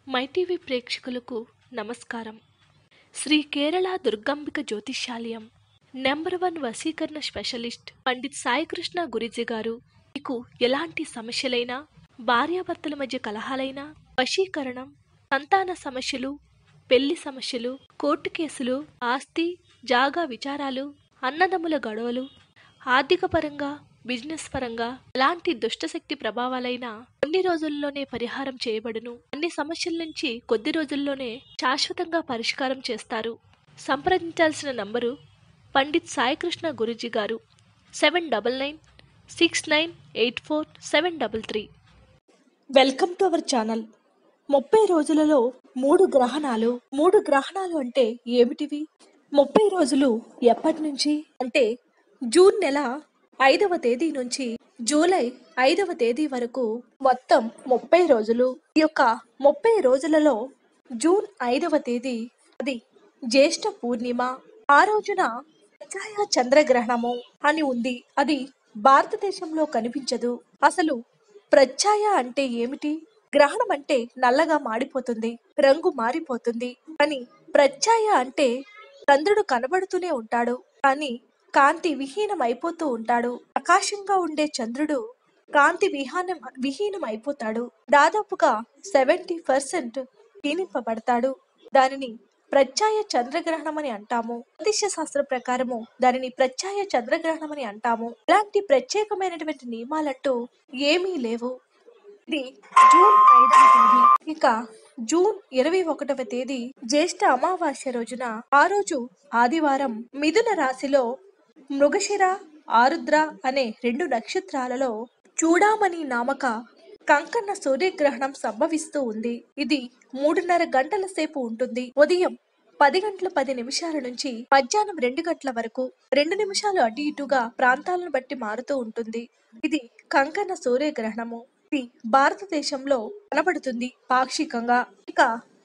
MyTV ప్రేక్షకులకు నమస్కారం శ్రీ కేరళ దుర్గాంబిక జ్యోతిష్యాలయం నెంబర్ వన్ వశీకరణ స్పెషలిస్ట్ పండిత్ సాయికృష్ణ గురిజీ గారు మీకు ఎలాంటి సమస్యలైనా భార్యాభర్తల మధ్య కలహాలైనా వశీకరణం సంతాన సమస్యలు పెళ్లి సమస్యలు కోర్టు కేసులు ఆస్తి జాగా విచారాలు అన్నదమ్ముల గొడవలు ఆర్థిక పరంగా బిజినెస్ పరంగా ఎలాంటి దుష్టశక్తి ప్రభావాలైనా కొన్ని రోజుల్లోనే పరిహారం చేయబడును అన్ని సమస్యల నుంచి కొద్ది రోజుల్లోనే శాశ్వతంగా పరిష్కారం చేస్తారు సంప్రదించాల్సిన నంబరు పండిత్ సాయికృష్ణ గురూజీ గారు seven double nine six nine eight four seven double three welcome to our channel ముప్పై రోజులలో మూడు గ్రహణాలు మూడు గ్రహణాలు అంటే ఏమిటివి ముప్పై రోజులు ఎప్పటి నుంచి అంటే జూన్ నెల ఐదవ తేదీ నుంచి జూలై ఐదవ తేదీ వరకు మొత్తం ముప్పై రోజులు ఈ యొక్క ముప్పై రోజులలో జూన్ ఐదవ తేదీ అది జ్యేష్ఠ పూర్ణిమ ఆ రోజున ఛాయా చంద్రగ్రహణము అని ఉంది అది భారతదేశంలో కనిపించదు అసలు ప్రత్యాయ అంటే ఏమిటి గ్రహణం అంటే నల్లగా మాడిపోతుంది రంగు మారిపోతుంది అని ప్రత్యాయ అంటే చంద్రుడు కనబడుతూనే ఉంటాడు కానీ కాంతి విహీనం అయిపోతూ ఉంటాడు ప్రకాశంగా ఉండే చంద్రుడు కాంతి విహానం విహీనం అయిపోతాడు దాదాపుగా సెవెంటీ పర్సెంట్ క్షీణింపబడతాడు దానిని ప్రత్యాయ చంద్రగ్రహణం అని అంటాము జ్యోతిష్య శాస్త్ర ప్రకారము దానిని ప్రత్యాయ చంద్రగ్రహణం అని అంటాము ఇలాంటి ప్రత్యేకమైనటువంటి నియమాలంటూ ఏమీ లేవు ఇది జూన్ ఐదవ తేదీ ఇక జూన్ ఇరవై ఒకటవ తేదీ జ్యేష్ఠ అమావాస్య రోజున ఆ రోజు ఆదివారం మిథున రాశిలో మృగశిర ఆరుద్ర అనే రెండు నక్షత్రాలలో చూడామణి నామక కంకణ సూర్యగ్రహణం సంభవిస్తూ ఉంది ఇది మూడున్నర గంటల సేపు ఉంటుంది ఉదయం పది గంటల పది నిమిషాల నుంచి మధ్యాహ్నం రెండు గంటల వరకు రెండు నిమిషాలు అటు ఇటుగా ప్రాంతాలను బట్టి మారుతూ ఉంటుంది ఇది కంకణ సూర్యగ్రహణము ఇది భారతదేశంలో కనబడుతుంది పాక్షికంగా ఇక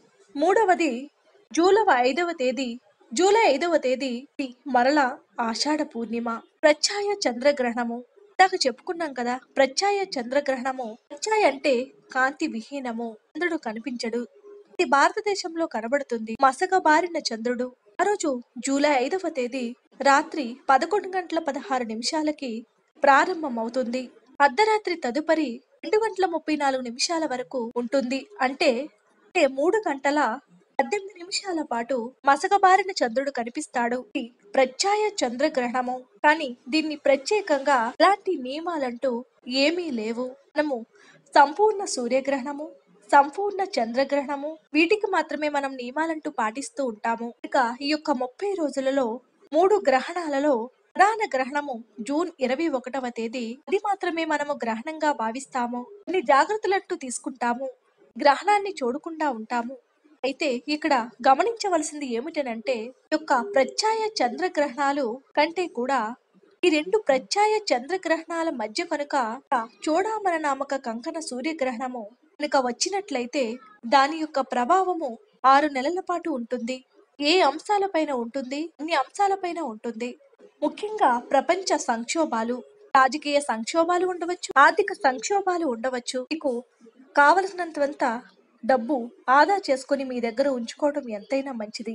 మూడవది జూలై ఐదవ తేదీ జూలై ఐదవ తేదీ ఇది మరలా ఆషాఢ పూర్ణిమ ప్రత్యాయ చంద్రగ్రహణము ఇందాక చెప్పుకున్నాం కదా ప్రత్యాయ చంద్రగ్రహణము ప్రత్యాయ అంటే కాంతి విహీనము చంద్రుడు కనిపించడు ఇది భారతదేశంలో కనబడుతుంది మసక బారిన చంద్రుడు ఆ రోజు జూలై ఐదవ తేదీ రాత్రి పదకొండు గంటల పదహారు నిమిషాలకి ప్రారంభమవుతుంది అర్ధరాత్రి తదుపరి రెండు గంటల ముప్పై నాలుగు నిమిషాల వరకు ఉంటుంది అంటే అంటే మూడు గంటల పద్దెనిమిది నిమిషాల పాటు మసకబారిన చంద్రుడు కనిపిస్తాడు ఇది ప్రత్యాయ చంద్రగ్రహణము కానీ దీన్ని ప్రత్యేకంగా అలాంటి నియమాలంటూ ఏమీ లేవు మనము సంపూర్ణ సూర్యగ్రహణము సంపూర్ణ చంద్రగ్రహణము వీటికి మాత్రమే మనం నియమాలంటూ పాటిస్తూ ఉంటాము ఇక ఈ యొక్క ముప్పై రోజులలో మూడు గ్రహణాలలో ప్రధాన గ్రహణము జూన్ ఇరవై ఒకటవ తేదీ అది మాత్రమే మనము గ్రహణంగా భావిస్తాము కొన్ని జాగ్రత్తలంటూ తీసుకుంటాము గ్రహణాన్ని చూడకుండా ఉంటాము అయితే ఇక్కడ గమనించవలసింది ఏమిటనంటే ఈ యొక్క ప్రత్యాయ చంద్రగ్రహణాలు కంటే కూడా ఈ రెండు ప్రత్యాయ చంద్రగ్రహణాల మధ్య కనుక చూడామన నామక కంకణ సూర్యగ్రహణము కనుక వచ్చినట్లయితే దాని యొక్క ప్రభావము ఆరు నెలల పాటు ఉంటుంది ఏ అంశాలపైన ఉంటుంది అన్ని అంశాలపైన ఉంటుంది ముఖ్యంగా ప్రపంచ సంక్షోభాలు రాజకీయ సంక్షోభాలు ఉండవచ్చు ఆర్థిక సంక్షోభాలు ఉండవచ్చు మీకు కావలసినంత డబ్బు ఆదా చేసుకొని మీ దగ్గర ఉంచుకోవడం ఎంతైనా మంచిది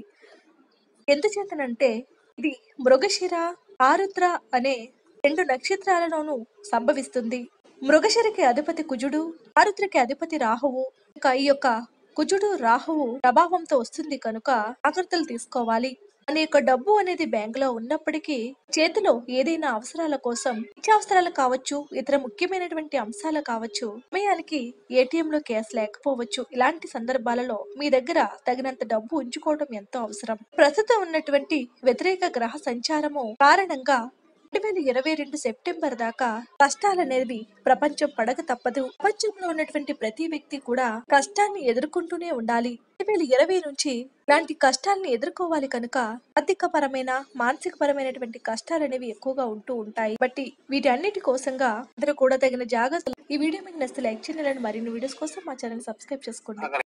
ఎందుచేతనంటే ఇది మృగశిర ఆరుద్ర అనే రెండు నక్షత్రాలలోనూ సంభవిస్తుంది మృగశిరకి అధిపతి కుజుడు ఆరుద్రకి అధిపతి రాహువు ఇక ఈ యొక్క కుజుడు రాహువు ప్రభావంతో వస్తుంది కనుక జాగ్రత్తలు తీసుకోవాలి మన యొక్క డబ్బు అనేది బ్యాంకులో ఉన్నప్పటికీ చేతిలో ఏదైనా అవసరాల కోసం నిత్యావసరాలు కావచ్చు ఇతర ముఖ్యమైనటువంటి అంశాలు కావచ్చు సమయానికి ఏటీఎం లో క్యాష్ లేకపోవచ్చు ఇలాంటి సందర్భాలలో మీ దగ్గర తగినంత డబ్బు ఉంచుకోవడం ఎంతో అవసరం ప్రస్తుతం ఉన్నటువంటి వ్యతిరేక గ్రహ సంచారము కారణంగా రెండు వేల ఇరవై రెండు సెప్టెంబర్ దాకా కష్టాలనేవి ప్రపంచం పడక తప్పదు ప్రపంచంలో ఉన్నటువంటి ప్రతి వ్యక్తి కూడా కష్టాన్ని ఎదుర్కొంటూనే ఉండాలి రెండు వేల ఇరవై నుంచి ఇలాంటి కష్టాలను ఎదుర్కోవాలి కనుక ఆర్థిక పరమైన మానసిక పరమైనటువంటి కష్టాలు అనేవి ఎక్కువగా ఉంటూ ఉంటాయి బట్టి వీటి అన్నిటి కోసంగా అందరూ కూడా తగిన జాగ్రత్తలు ఈ వీడియో మీకు నచ్చితే లైక్ చేయాలని మరిన్ని వీడియోస్ కోసం మా ఛానల్ సబ్స్క్రైబ్ చేసుకోండి